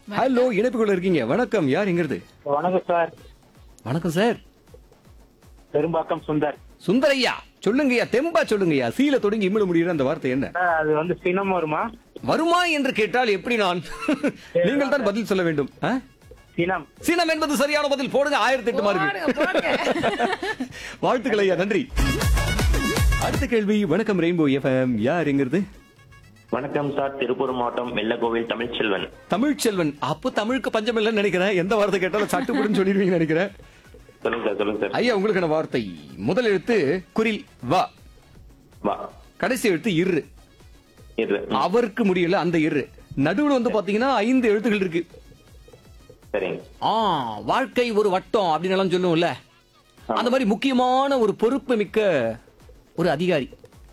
Hello இணைப்புக்குள்ள இருக்கீங்க வணக்கம் யார் எங்கிறது வணக்கம் சார் வணக்கம் சார் பெரும்பாக்கம் சுந்தர் சுந்தரையா சொல்லுங்கய்யா தெம்பா சொல்லுங்கய்யா சீல தொடங்கி இம்மிட முடியுற அந்த வார்த்தை என்ன சார், அது வந்து சினம் வருமா வருமா என்று கேட்டால் எப்படி நான் நீங்கள் தான் பதில் சொல்ல வேண்டும் ஆ? சினம் சினம் என்பது சரியான பதில் போடுங்க ஆயிரத்தி எட்டு மார்க் போடுங்க, போடுங்க. வாழ்த்துக்கள் ஐயா நன்றி அடுத்த கேள்வி வணக்கம் ரெயின்போ எஃப்எம் யார் எங்கிறது வணக்கம் சார் திருப்பூர் மாவட்டம் வெள்ளக்கோவில் தமிழ்ச்செல்வன் தமிழ்ச்செல்வன் அப்போ தமிழுக்கு பஞ்சம் இல்லைன்னு நினைக்கிறேன் எந்த வார்த்தை கேட்டாலும் சட்டுப்புடுன்னு சொல்லிடுவீங்கன்னு நினைக்கிறேன் சொல்லுங்க சார் சொல்லுங்க சார் ஐயா உங்களுக்கான வார்த்தை முதல் எழுத்து குரில் வா வா கடைசி எழுத்து இரு இது ம், அவருக்கு முடியல அந்த இரு நடுவுல வந்து பாத்தீங்கன்னா ஐந்து எழுத்துகள் இருக்கு சரிங்க ஆ வாழ்க்கை ஒரு வட்டம் அப்படின்னு எல்லாம் சொல்லுவோம்ல அந்த மாதிரி முக்கியமான ஒரு பொறுப்பு மிக்க ஒரு அதிகாரி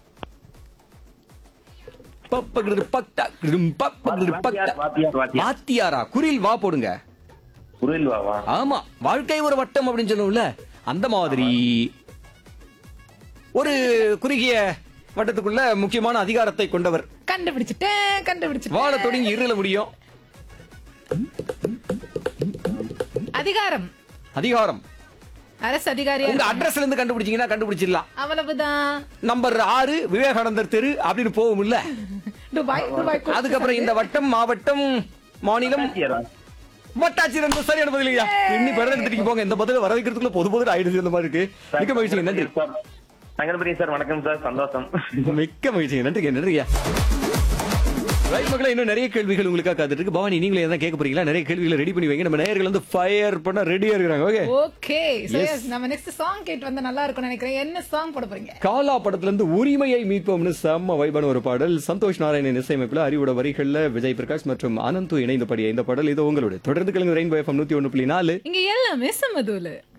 பப்பகிடு பக்டா கிடும் பப்பகிடு பக்டா. வாத்தியார், வாத்தியார், வாத்தியார். வாத்தியாரா குரில் வா போடுங்க குரில் வாவா ஆமா வாழ்க்கை ஒரு வட்டம் அப்படின்னு சொல்லுவோம்ல அந்த மாதிரி ஒரு குறுகிய வட்டத்துக்குள்ள முக்கியமான அதிகாரத்தை கொண்டவர் கண்டுபிடிச்சிட்டேன் கண்டுபிடிச்சிட்டேன் வாழ தொடங்கி இருள முடியும் அதிகாரம் அதிகாரம் அரசு அதிகாரியா உங்க அட்ரஸ்ல இருந்து கண்டுபிடிச்சீங்கன்னா கண்டுபிடிச்சிடலாம் அவ்வளவுதான் நம்பர் ஆறு விவேகானந்தர் தெரு அப்படின்னு போகும்ல துபாய் துபாய் கூப்பிட்டு அதுக்கப்புறம் இந்த வட்டம் மாவட்டம் மாநிலம் வட்டாட்சியர் என்பது சரியான பதில் இல்லையா இன்னி பிறகு எடுத்துட்டு போங்க இந்த பதில வர வைக்கிறதுக்குள்ள பொது பொது ஆயிடுச்சு இந்த மாதிரி இருக்கு மிக்க மகிழ்ச்சிங்க நன்றி சார் தங்கல்புரி சார் வணக்கம் சார் சந்தோஷம் மிக்க மகிழ்ச்சிங்க நன்றிங்க நன்றியா ரைட் மக்களே இன்னும் நிறைய கேள்விகள் உங்களுக்காக காத்துட்டு இருக்கு பவானி நீங்களே எதாவது கேட்க போறீங்களா நிறைய கேள்விகளை ரெடி பண்ணி வைங்க நம்ம நேயர்கள் வந்து ஃபயர் பண்ண ரெடியா இருக்கிறாங்க ஓகே ஓகே நம்ம நெக்ஸ்ட் சாங் கேட்டு வந்தா நல்லா இருக்கும்னு நினைக்கிறேன் என்ன சாங் போட போறீங்க காலா படத்துல இருந்து உரிமையை மீட்போம்னு செம்ம வைபான ஒரு பாடல் சந்தோஷ் நாராயணன் இசையமைப்புல அறிவோட வரிகள்ல விஜய் பிரகாஷ் மற்றும் அனந்து இணைந்த படிய இந்த பாடல் இது உங்களுடைய தொடர்ந்து கிழங்கு ரெயின்போ எஃப்எம் நூத்தி ஒண்ணு புள்ளி நாலு இங்க எல்லாமே சமதூலு